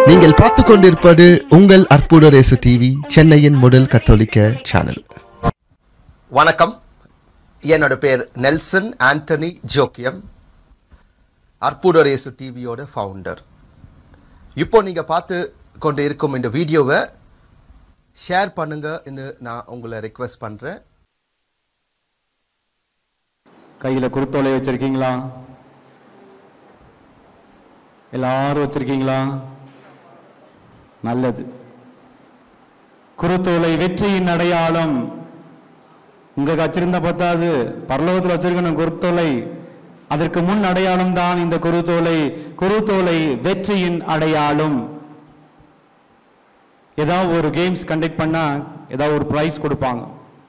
நீங்கள் பார்த்து கொண்டிருப்பது உங்கள் அற்புத ரேசு டிவி சென்னையின் முதல் கத்தோலிக்க சேனல் வணக்கம் என்னோட பேர் நெல்சன் ஆண்டனி ஜோக்கியம் அற்புதரேசு டிவியோட ஃபவுண்டர் இப்போ நீங்கள் பார்த்து கொண்டு இருக்கும் இந்த வீடியோவை ஷேர் பண்ணுங்கன்னு நான் உங்களை ரெக்வெஸ்ட் பண்ணுறேன் கையில குருத்தோலை வச்சிருக்கீங்களா எல்லாரும் வச்சிருக்கீங்களா நல்லது குருத்தோலை வெற்றியின் அடையாளம் உங்க வச்சிருந்தா பத்தாது பரலோகத்தில் வச்சிருக்கணும் குருத்தோலை அதற்கு முன் அடையாளம் தான் இந்த குருத்தோலை குருத்தோலை வெற்றியின் அடையாளம் ஏதாவது ஒரு கேம்ஸ் கண்டக்ட் பண்ணா ஏதாவது ஒரு ப்ரைஸ் கொடுப்பாங்க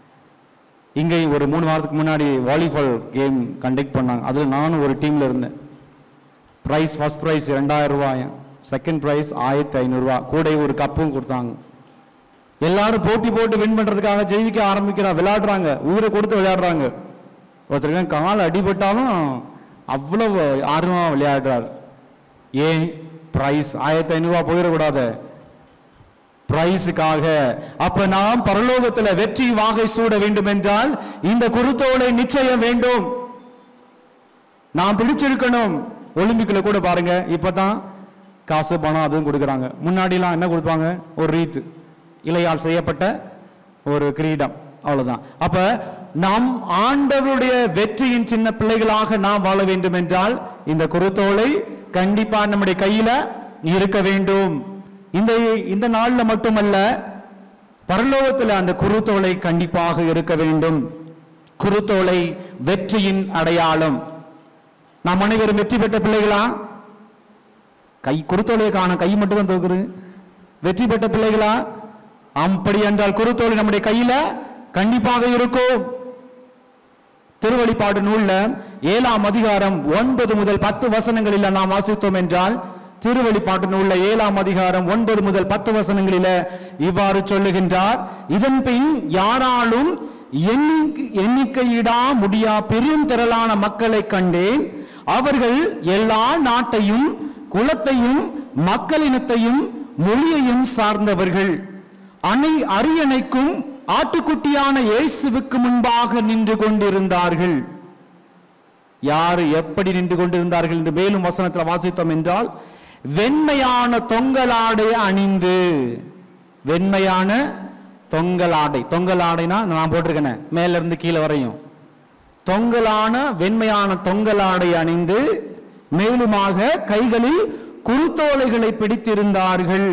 இங்கே ஒரு மூணு வாரத்துக்கு முன்னாடி வாலிபால் கேம் கண்டக்ட் பண்ணாங்க அதில் நானும் ஒரு டீமில் இருந்தேன் ப்ரைஸ் ஃபர்ஸ்ட் ப்ரைஸ் ரெண்டாயிரம் ரூபாய் செகண்ட் ப்ரைஸ் ஆயிரத்தி ஐநூறுரூவா கூட ஒரு கப்பும் கொடுத்தாங்க எல்லாரும் போட்டி போட்டு வின் பண்ணுறதுக்காக ஜெயிக்க ஆரம்பிக்கிறா விளையாடுறாங்க உயிரை கொடுத்து விளையாடுறாங்க ஒருத்தருக்கு கால் அடிபட்டாலும் அவ்வளவு ஆர்வமாக விளையாடுறாரு ஏன் ப்ரைஸ் ஆயிரத்தி ஐநூறுரூவா போயிடக்கூடாது பிரைஸுக்காக அப்ப நாம் பரலோகத்துல வெற்றி வாகை சூட வேண்டும் என்றால் இந்த குருத்தோலை நிச்சயம் வேண்டும் நாம் பிடிச்சிருக்கணும் ஒலிம்பிக்ல கூட பாருங்க இப்பதான் காசு பணம் அதுவும் கொடுக்குறாங்க முன்னாடிலாம் என்ன கொடுப்பாங்க ஒரு ரீத்து இலையால் செய்யப்பட்ட ஒரு கிரீடம் அவ்வளவுதான் அப்ப நாம் ஆண்டவருடைய வெற்றியின் சின்ன பிள்ளைகளாக நாம் வாழ வேண்டும் என்றால் இந்த குருத்தோலை கண்டிப்பா நம்முடைய கையில இருக்க வேண்டும் இந்த இந்த நாள்ல மட்டுமல்ல பரலோகத்துல அந்த குருத்தோலை கண்டிப்பாக இருக்க வேண்டும் குருத்தோலை வெற்றியின் அடையாளம் நாம் அனைவரும் வெற்றி பெற்ற பிள்ளைகளா கை குருத்தோலையை காண கை மட்டும் தான் தோக்குது வெற்றி பெற்ற பிள்ளைகளா அப்படி என்றால் குருத்தோலை நம்முடைய கையில கண்டிப்பாக இருக்கும் திருவழிப்பாடு நூல்ல ஏழாம் அதிகாரம் ஒன்பது முதல் பத்து வசனங்களில் நாம் வாசித்தோம் என்றால் திருவழிப்பாட்டு நூல்ல ஏழாம் அதிகாரம் ஒன்பது முதல் பத்து வசனங்களில இவ்வாறு சொல்லுகின்றார் இதன் பின் யாராலும் எண்ணிக்கை எண்ணிக்கையிடா முடியா பெரும் திரளான மக்களை கண்டேன் அவர்கள் எல்லா நாட்டையும் குலத்தையும் மக்களினத்தையும் மொழியையும் சார்ந்தவர்கள் அணை அரியணைக்கும் ஆட்டுக்குட்டியான இயேசுவுக்கு முன்பாக நின்று கொண்டிருந்தார்கள் யார் எப்படி நின்று கொண்டிருந்தார்கள் என்று மேலும் வசனத்தில் வாசித்தோம் என்றால் வெண்மையான தொங்கலாடை அணிந்து வெண்மையான தொங்கலாடை தொங்கலாடைனா நான் போட்டிருக்கேன் மேல இருந்து கீழே வரையும் தொங்கலான வெண்மையான தொங்கலாடை அணிந்து மேலுமாக கைகளில் குருத்தோலைகளை பிடித்திருந்தார்கள்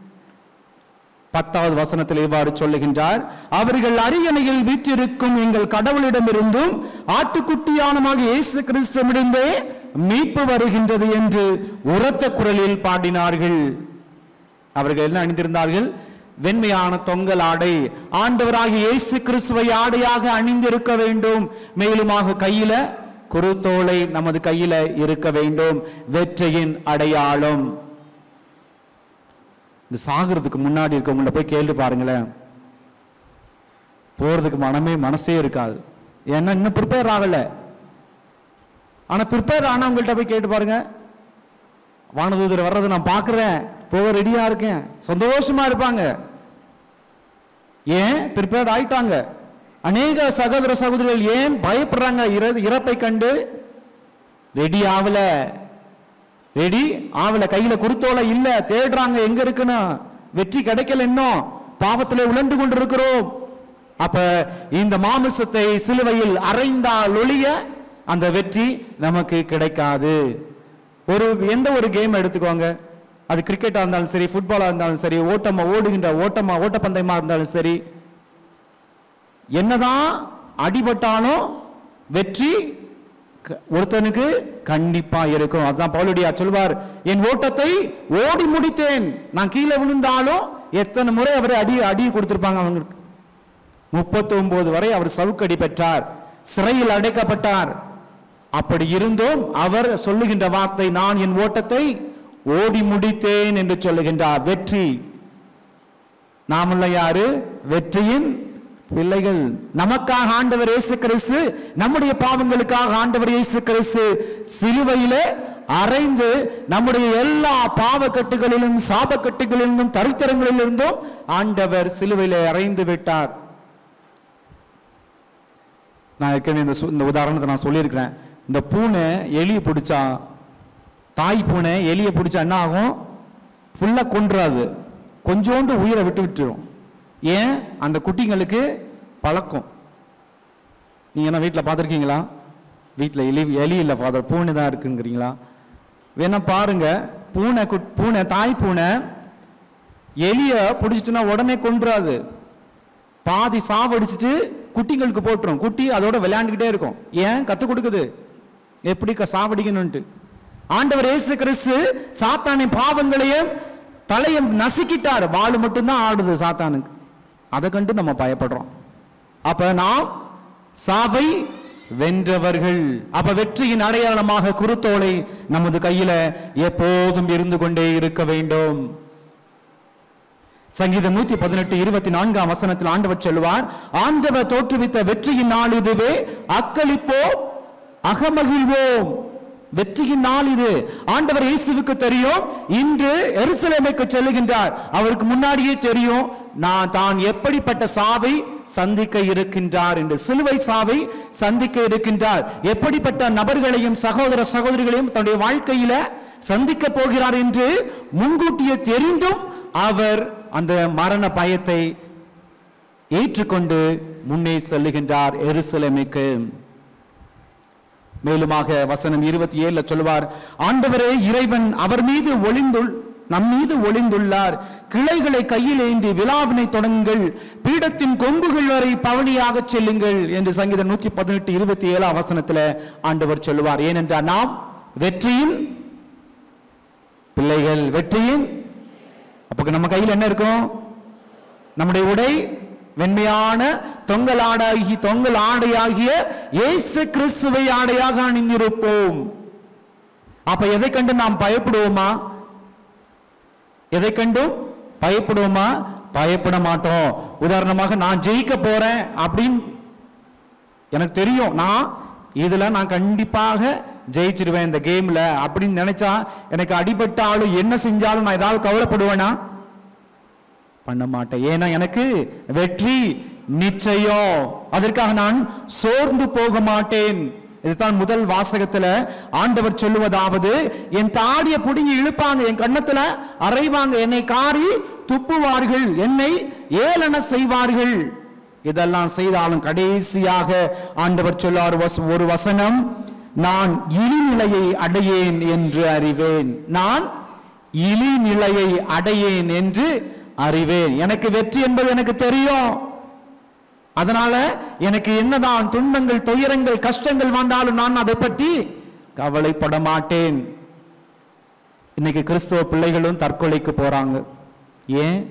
பத்தாவது வசனத்தில் இவ்வாறு சொல்லுகின்றார் அவர்கள் அரியணையில் வீற்றிருக்கும் எங்கள் கடவுளிடமிருந்தும் ஆட்டுக்குட்டியானமாக இயேசு கிறிஸ்துவிடந்தே மீட்பு வருகின்றது என்று உரத்த குரலில் பாடினார்கள் அவர்கள் என்ன அணிந்திருந்தார்கள் வெண்மையான தொங்கல் ஆடை ஆண்டவராகிய இயேசு கிறிஸ்துவை ஆடையாக அணிந்திருக்க வேண்டும் மேலுமாக கையில குருத்தோலை நமது கையில இருக்க வேண்டும் வெற்றியின் அடையாளம் இந்த சாகிறதுக்கு முன்னாடி இருக்கவங்கள போய் கேள்வி பாருங்களேன் போறதுக்கு மனமே மனசே இருக்காது ஏன்னா இன்னும் ப்ரிப்பேர் ஆகல ஆனா ப்ரிப்பேர் ஆனவங்கள்ட்ட போய் கேட்டு பாருங்க வானதூதர் வர்றதை நான் பார்க்கிறேன் போக ரெடியா இருக்கேன் சந்தோஷமா இருப்பாங்க ஏன் ப்ரிப்பேர்ட் ஆயிட்டாங்க அநேக சகோதர சகோதரிகள் ஏன் பயப்படுறாங்க இற- இறப்பை கண்டு ரெடி ஆகல ரெடி ஆவல கையில குருத்தோலை இல்ல தேடுறாங்க எங்க இருக்குன்னு வெற்றி கிடைக்கல இன்னும் பாவத்திலே உழண்டு கொண்டிருக்கிறோம் அப்ப இந்த மாமிசத்தை சிலுவையில் அறைந்தால் ஒழிய அந்த வெற்றி நமக்கு கிடைக்காது ஒரு எந்த ஒரு கேம் எடுத்துக்கோங்க அது கிரிக்கெட்டா இருந்தாலும் சரி ஃபுட்பாலா இருந்தாலும் சரி ஓட்டமா ஓடுகின்ற ஓட்டமா ஓட்டப்பந்தயமா இருந்தாலும் சரி என்னதான் அடிபட்டாலும் வெற்றி க- ஒருத்தனுக்கு கண்டிப்பா இருக்கும் அதான் பவுலுடையா சொல்வார் என் ஓட்டத்தை ஓடி முடித்தேன் நான் கீழே விழுந்தாலும் எத்தனை முறை அவர் அடி அடி கொடுத்திருப்பாங்க அவங்களுக்கு முப்பத்தி ஒன்பது வரை அவர் சவுக்கடி பெற்றார் சிறையில் அடைக்கப்பட்டார் அப்படி இருந்தும் அவர் சொல்லுகின்ற வார்த்தை நான் என் ஓட்டத்தை ஓடி முடித்தேன் என்று சொல்லுகின்றார் வெற்றி நாமல்ல யாரு வெற்றியின் பிள்ளைகள் நமக்காக ஆண்டவர் இயேசு கிறிஸ்து நம்முடைய பாவங்களுக்காக ஆண்டவர் இயேசு கிறிஸ்து சிலுவையிலே அறைந்து நம்முடைய எல்லா பாவக்கட்டுகளிலும் சாபக்கட்டுகளிலிருந்தும் தரித்திரங்களிலிருந்தும் ஆண்டவர் சிலுவையிலே அறைந்து விட்டார் நான் ஏற்கனவே இந்த சு- இந்த உதாரணத்தை நான் சொல்லியிருக்கிறேன் இந்த பூனை எலியை பிடிச்சா தாய் பூனை எலியை பிடிச்சா என்ன ஆகும் ஃபுல்லா கொன்றாது கொஞ்சோண்டு உயிரை விட்டு விட்டுரும் ஏன் அந்த குட்டிங்களுக்கு பழக்கம் நீங்க என்ன வீட்டில் பார்த்துருக்கீங்களா வீட்டில் எலி எலி இல்லை ஃபாதர் பூனை தான் இருக்குங்கிறீங்களா வேணா பாருங்க பூனை குட்- பூனை தாய் பூனை எலிய பிடிச்சிட்டுனா உடனே கொன்றாது பாதி சாவடிச்சிட்டு குட்டிங்களுக்கு போட்டுரும் குட்டி அதோட விளையாண்டுக்கிட்டே இருக்கும் ஏன் கத்து கொடுக்குது எப்படி க- சாவடிக்கணும்ட்டு ஆண்டவர் இயேசு கிறிஸ்து சாத்தானின் பாவங்களையும் தலையை நசுக்கிட்டார் வாள் மட்டும்தான் ஆடுது சாத்தானுக்கு அதை கண்டு நம்ம பயப்படுறோம் அப்ப நாம் சாவை வென்றவர்கள் அப்ப வெற்றியின் அடையாளமாக குருத்தோலை நமது கையில எப்போதும் இருந்து கொண்டே இருக்க வேண்டும் சங்கீதம் நூத்தி பதினெட்டு இருபத்தி நான்காம் வசனத்தில் ஆண்டவர் சொல்லுவார் ஆண்டவர் தோற்றுவித்த வெற்றியின் நாள் இதுவே அக்களிப்போ அகமகிழ்வோம் வெற்றியின் நாள் இது ஆண்டவர் இயேசுவுக்கு தெரியும் இன்று எருசலேமுக்கு செல்லுகின்றார் அவருக்கு முன்னாடியே தெரியும் நான் தான் எப்படிப்பட்ட சாவை சந்திக்க இருக்கின்றார் என்று சிலுவை சாவை சந்திக்க இருக்கின்றார் எப்படிப்பட்ட நபர்களையும் சகோதர சகோதரிகளையும் தன்னுடைய வாழ்க்கையில சந்திக்க போகிறார் என்று முன்கூட்டியே தெரிந்தும் அவர் அந்த மரண பயத்தை ஏற்றுக்கொண்டு முன்னே செல்லுகின்றார் எருசலேமுக்கு மேலுமாக வசனம் இருபத்தி ஏழுல சொல்லுவார் ஆண்டவரே இறைவன் அவர் மீது ஒளிந்துள் நம் மீது ஒளிந்துள்ளார் கிளைகளை கையில் ஏந்தி விழாவினை தொடங்குங்கள் பீடத்தின் கொம்புகள் வரை பவனியாக செல்லுங்கள் என்று சங்கீதம் நூத்தி பதினெட்டு இருபத்தி ஏழாம் வசனத்துல ஆண்டவர் சொல்லுவார் ஏனென்றால் நாம் வெற்றியின் பிள்ளைகள் வெற்றியின் அப்ப நம்ம கையில் என்ன இருக்கும் நம்முடைய உடை வெண்மையான தொங்கல் ஆடாகி தொங்கல் ஆடையாகிய இயேசு கிறிஸ்துவை ஆடையாக அணிந்திருப்போம் அப்ப எதை கண்டு நாம் பயப்படுவோமா எதை கண்டும் பயப்படுவோமா பயப்பட மாட்டோம் உதாரணமாக நான் ஜெயிக்க போறேன் அப்படின்னு எனக்கு தெரியும் நான் இதுல நான் கண்டிப்பாக ஜெயிச்சிருவேன் இந்த கேம்ல அப்படின்னு நினைச்சா எனக்கு அடிபட்டாலும் என்ன செஞ்சாலும் நான் ஏதாவது கவலைப்படுவேனா பண்ண மாட்டேன் ஏன்னா எனக்கு வெற்றி நிச்சயம் அதற்காக நான் சோர்ந்து போக மாட்டேன் இதுதான் முதல் வாசகத்துல ஆண்டவர் சொல்லுவதாவது என் தாடிய புடுங்கி இழுப்பாங்க என் கண்ணத்துல அரைவாங்க என்னை காரி துப்புவார்கள் என்னை ஏளன செய்வார்கள் இதெல்லாம் செய்தாலும் கடைசியாக ஆண்டவர் சொல்லார் வச- ஒரு வசனம் நான் இழிநிலையை அடையேன் என்று அறிவேன் நான் இழிநிலையை அடையேன் என்று அறிவேன் எனக்கு வெற்றி என்பது எனக்கு தெரியும் அதனால எனக்கு என்னதான் துன்பங்கள் துயரங்கள் கஷ்டங்கள் வந்தாலும் நான் அதை பற்றி கவலைப்பட மாட்டேன் இன்னைக்கு கிறிஸ்துவ பிள்ளைகளும் தற்கொலைக்கு போறாங்க ஏன்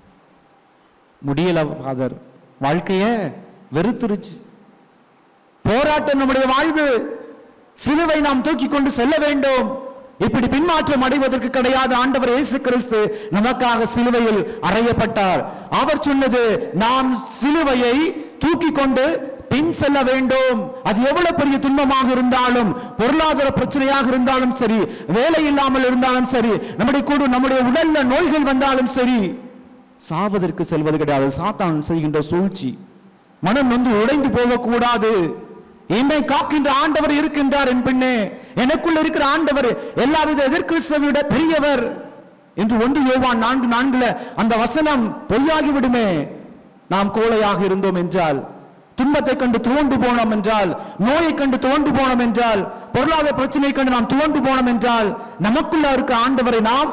முடியல ஃபாதர் வாழ்க்கைய வெறுத்துருச்சு போராட்டம் நம்முடைய வாழ்வு சிலுவை நாம் தூக்கி கொண்டு செல்ல வேண்டும் இப்படி பின்மாற்றம் அடைவதற்கு கிடையாது ஆண்டவர் இயேசு கிறிஸ்து நமக்காக சிலுவையில் அறையப்பட்டார் அவர் சொன்னது நாம் சிலுவையை தூக்கி கொண்டு பின் செல்ல வேண்டும் அது எவ்வளவு பெரிய துன்பமாக இருந்தாலும் பொருளாதார பிரச்சனையாக இருந்தாலும் சரி வேலை இல்லாமல் இருந்தாலும் சரி நம்முடைய கூட நம்முடைய உடல்ல நோய்கள் வந்தாலும் சரி சாவதற்கு செல்வது கிடையாது சாத்தான் செய்கின்ற சூழ்ச்சி மனம் வந்து உடைந்து போகக்கூடாது என்னை காக்கின்ற ஆண்டவர் இருக்கின்றார் என் பெண்ணே எனக்குள்ள இருக்கிற ஆண்டவர் எல்லாவித எதிர்கிறிஸ்தவை விட பெரியவர் என்று ஒன்று யோவான் நான்கு நான்குல அந்த வசனம் பொய்யாகி விடுமே நாம் கோழையாக இருந்தோம் என்றால் துன்பத்தை கண்டு துவண்டு போனோம் என்றால் நோயை கண்டு துவண்டு போனோம் என்றால் பொருளாதார பிரச்சனையை கண்டு நாம் துவண்டு போனோம் என்றால் நமக்குள்ள இருக்க ஆண்டவரை நாம்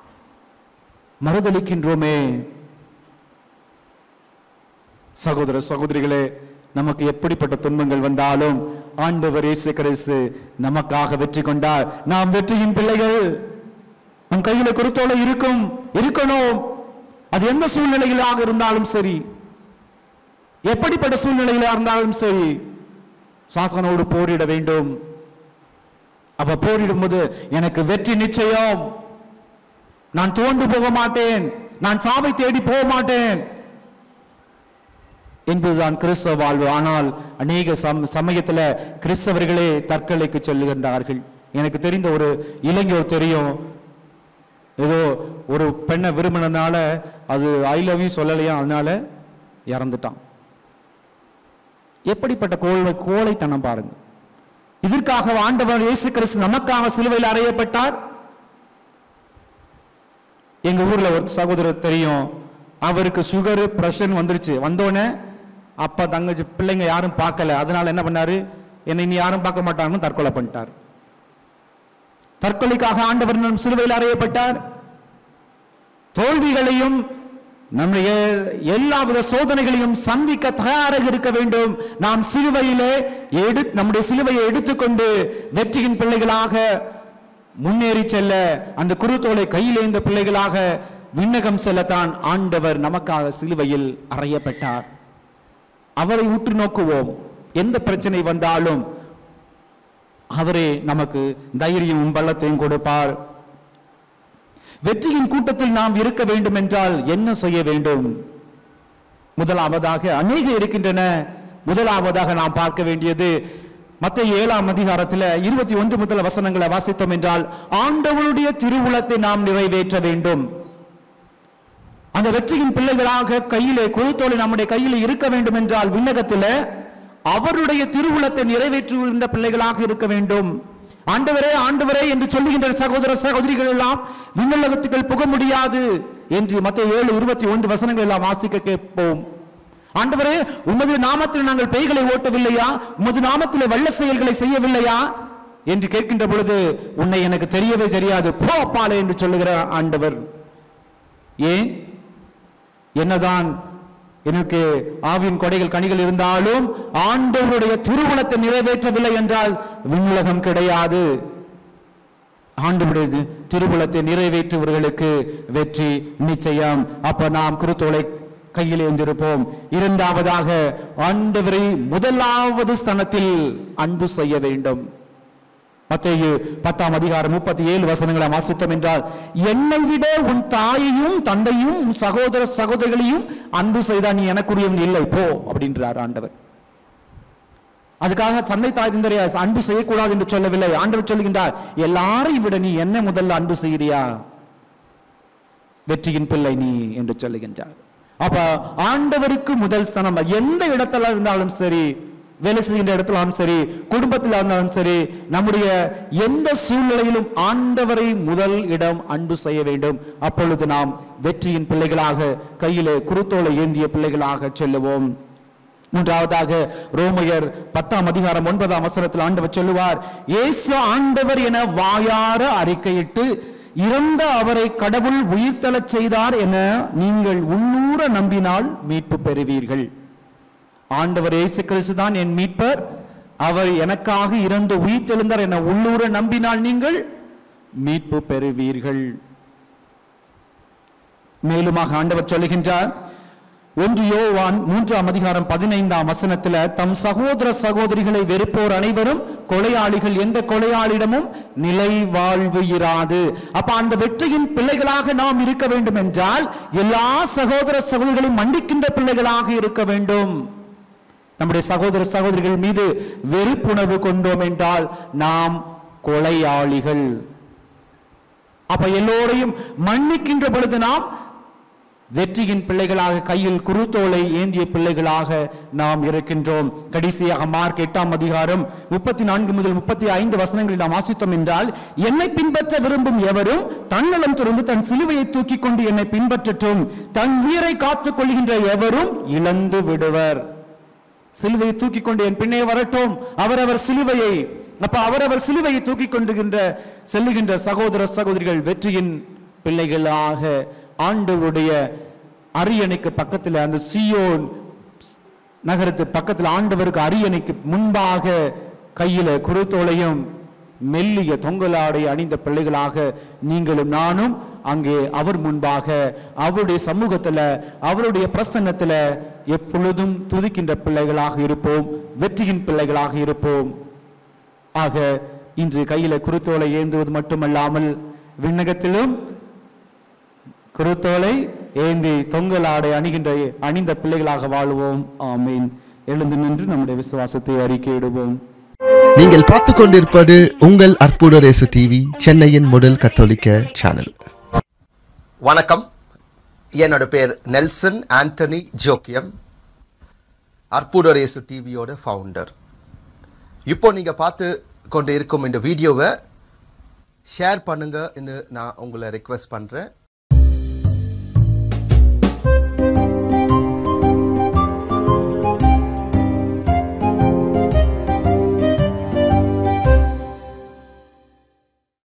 மறுதளிக்கின்றோமே சகோதர சகோதரிகளே நமக்கு எப்படிப்பட்ட துன்பங்கள் வந்தாலும் ஆண்டவர் இயேசு கிறிஸ்து நமக்காக வெற்றி கொண்டார் நாம் வெற்றியின் பிள்ளைகள் நம் கையில குருத்தோலை இருக்கும் இருக்கணும் அது எந்த சூழ்நிலையிலாக இருந்தாலும் சரி எப்படிப்பட்ட சூழ்நிலையில இருந்தாலும் சரி சாத்தானோடு போரிட வேண்டும் அப்ப போரிடும் போது எனக்கு வெற்றி நிச்சயம் நான் துவண்டு போக மாட்டேன் நான் சாவை தேடி போக மாட்டேன் என்பதுதான் கிறிஸ்தவ வாழ்வு ஆனால் அநேக சம் சமயத்துல கிறிஸ்தவர்களே தற்கொலைக்கு செல்லுகின்றார்கள் எனக்கு தெரிந்த ஒரு இளைஞர் தெரியும் ஏதோ ஒரு பெண்ணை விரும்பினதுனால அது ஐ லவ் யூ சொல்லலையா அதனால இறந்துட்டான் எப்படிப்பட்ட கோழை கோழைத்தனம் பாருங்க இதற்காக ஆண்டவர் இயேசு கிறிஸ்து நமக்காக சிலுவையில் அறையப்பட்டார் எங்க ஊர்ல ஒரு சகோதரர் தெரியும் அவருக்கு சுகர் பிரஷர் வந்துருச்சு வந்தோடனே அப்பா தங்கச்சி பிள்ளைங்க யாரும் பார்க்கல அதனால என்ன பண்ணாரு என்னை இனி யாரும் பார்க்க மாட்டாங்கன்னு தற்கொலை பண்ணிட்டார் தற்கொலைக்காக ஆண்டவர் நம் சிலுவையில் அறையப்பட்டார் தோல்விகளையும் நம்முடைய எல்லாவித சோதனைகளையும் சந்திக்க தயாராக இருக்க வேண்டும் நாம் சிலுவையிலே எடு நம்முடைய சிலுவையை எடுத்துக்கொண்டு வெற்றியின் பிள்ளைகளாக முன்னேறி செல்ல அந்த குருத்தோலை கையிலேந்த பிள்ளைகளாக விண்ணகம் செல்லத்தான் ஆண்டவர் நமக்காக சிலுவையில் அறையப்பட்டார் அவரை உற்று நோக்குவோம் எந்த பிரச்சனை வந்தாலும் அவரே நமக்கு தைரியமும் பலத்தையும் கொடுப்பார் வெற்றியின் கூட்டத்தில் நாம் இருக்க வேண்டும் என்றால் என்ன செய்ய வேண்டும் முதலாவதாக அநேக இருக்கின்றன முதலாவதாக நாம் பார்க்க வேண்டியது மத்திய ஏழாம் அதிகாரத்தில் இருபத்தி ஒன்று முதல் வசனங்களை வாசித்தோம் என்றால் ஆண்டவருடைய திருவுளத்தை நாம் நிறைவேற்ற வேண்டும் அந்த வெற்றியின் பிள்ளைகளாக கையிலே குழுத்தோலை நம்முடைய கையிலே இருக்க வேண்டும் என்றால் விண்ணகத்தில் அவருடைய திருவுளத்தை நிறைவேற்றுகின்ற பிள்ளைகளாக இருக்க வேண்டும் ஆண்டவரே ஆண்டவரே என்று சொல்லுகின்ற சகோதர சகோதரிகள் எல்லாம் விண்ணுலகத்துக்குள் புக முடியாது என்று மத்திய ஏழு இருபத்தி ஒன்று வசனங்கள் எல்லாம் வாசிக்க கேட்போம் ஆண்டவரே உமது நாமத்தில் நாங்கள் பேய்களை ஓட்டவில்லையா உமது நாமத்தில் வல்ல செயல்களை செய்யவில்லையா என்று கேட்கின்ற பொழுது உன்னை எனக்கு தெரியவே தெரியாது போ அப்பாலே என்று சொல்லுகிற ஆண்டவர் ஏன் என்னதான் எனக்கு ஆவின் கொடைகள் கனிகள் இருந்தாலும் ஆண்டவருடைய திருவுளத்தை நிறைவேற்றவில்லை என்றால் விண்ணுலகம் கிடையாது ஆண்டவருடைய திருவுளத்தை நிறைவேற்றுவர்களுக்கு வெற்றி நிச்சயம் அப்ப நாம் குருத்தோலை கையில் இருந்திருப்போம் இரண்டாவதாக ஆண்டவரை முதலாவது ஸ்தனத்தில் அன்பு செய்ய வேண்டும் மத்தேயு பத்தாம் அதிகாரம் முப்பத்தி ஏழு வசனங்களை வாசித்தோம் என்றால் என்னை விட உன் தாயையும் தந்தையும் உன் சகோதர சகோதரிகளையும் அன்பு செய்தா நீ எனக்குரியவன் இல்லை போ அப்படின்றார் ஆண்டவர் அதுக்காக சந்தை தாய் தந்தரை அன்பு செய்யக்கூடாது என்று சொல்லவில்லை ஆண்டவர் சொல்லுகின்றார் எல்லாரையும் விட நீ என்ன முதல்ல அன்பு செய்கிறியா வெற்றியின் பிள்ளை நீ என்று சொல்லுகின்றார் அப்ப ஆண்டவருக்கு முதல் ஸ்தானம் எந்த இடத்துல இருந்தாலும் சரி வேலை செய்கின்ற இடத்திலும் சரி குடும்பத்தில் இருந்தாலும் சரி நம்முடைய எந்த சூழ்நிலையிலும் ஆண்டவரை முதல் இடம் அன்பு செய்ய வேண்டும் அப்பொழுது நாம் வெற்றியின் பிள்ளைகளாக கையிலே குருத்தோலை ஏந்திய பிள்ளைகளாக சொல்லுவோம் மூன்றாவதாக ரோமையர் பத்தாம் அதிகாரம் ஒன்பதாம் வசனத்தில் ஆண்டவர் சொல்லுவார் இயேசு ஆண்டவர் என வாயார அறிக்கையிட்டு இறந்த அவரை கடவுள் உயிர்த்தெழச் செய்தார் என நீங்கள் உள்ளூர நம்பினால் மீட்பு பெறுவீர்கள் ஆண்டவர் இயேசு கிறிஸ்து தான் என் மீட்பர் அவர் எனக்காக இறந்து உயிர் தெழுந்தார் என உள்ளூர நம்பினால் நீங்கள் மீட்பு பெறுவீர்கள் மேலுமாக ஆண்டவர் சொல்லுகின்றார் ஒன்று யோவான் மூன்றாம் அதிகாரம் பதினைந்தாம் வசனத்துல தம் சகோதர சகோதரிகளை வெறுப்போர் அனைவரும் கொலையாளிகள் எந்த கொலையாளிடமும் நிலை வாழ்வு இராது அப்ப அந்த வெற்றியின் பிள்ளைகளாக நாம் இருக்க வேண்டும் என்றால் எல்லா சகோதர சகோதரிகளையும் மன்னிக்கின்ற பிள்ளைகளாக இருக்க வேண்டும் நம்முடைய சகோதர சகோதரிகள் மீது வெறுப்புணர்வு கொண்டோம் என்றால் நாம் கொலையாளிகள் அப்ப எல்லோரையும் மன்னிக்கின்ற பொழுது நாம் வெற்றியின் பிள்ளைகளாக கையில் குருத்தோலை ஏந்திய பிள்ளைகளாக நாம் இருக்கின்றோம் கடைசியாக மார்க் எட்டாம் அதிகாரம் முப்பத்தி நான்கு முதல் முப்பத்தி ஐந்து வசனங்களில் நாம் வாசித்தோம் என்றால் என்னை பின்பற்ற விரும்பும் எவரும் தன்னலம் துறந்து தன் சிலுவையை தூக்கி கொண்டு என்னை பின்பற்றட்டும் தன் உயிரை காத்துக் கொள்கின்ற எவரும் இழந்து விடுவர் சிலுவையை தூக்கி கொண்டு என் பின்னே வரட்டும் அவரவர் சிலுவையை அப்ப அவரவர் சிலுவையை தூக்கி கொண்டுகின்ற செல்லுகின்ற சகோதர சகோதரிகள் வெற்றியின் பிள்ளைகளாக ஆண்டவருடைய அரியணைக்கு பக்கத்தில் அந்த சியோன் நகரத்து பக்கத்தில் ஆண்டவருக்கு அரியணைக்கு முன்பாக கையில குருத்தோலையும் மெல்லிய தொங்கலாடை அணிந்த பிள்ளைகளாக நீங்களும் நானும் அங்கே அவர் முன்பாக அவருடைய சமூகத்துல அவருடைய பிரசன்னத்துல எப்பொழுதும் துதிக்கின்ற பிள்ளைகளாக இருப்போம் வெற்றியின் பிள்ளைகளாக இருப்போம் ஆக இன்று கையில குருத்தோலை ஏந்துவது மட்டுமல்லாமல் விண்ணகத்திலும் குருத்தோலை ஏந்தி தொங்கலாடை அணிகின்ற அணிந்த பிள்ளைகளாக வாழுவோம் ஆமீன் எழுந்து நின்று நம்முடைய விசுவாசத்தை அறிக்கையிடுவோம் நீங்கள் பார்த்து கொண்டிருப்பது உங்கள் அற்புத ரேசு டிவி சென்னையின் முதல் கத்தோலிக்க சேனல் வணக்கம் என்னோட பேர் நெல்சன் ஆண்டனி ஜோக்கியம் அற்புதரேசு டிவியோட ஃபவுண்டர் இப்போ நீங்கள் பார்த்து கொண்டு இருக்கும் இந்த வீடியோவை ஷேர் பண்ணுங்கன்னு நான் உங்களை ரெக்வெஸ்ட் பண்ணுறேன்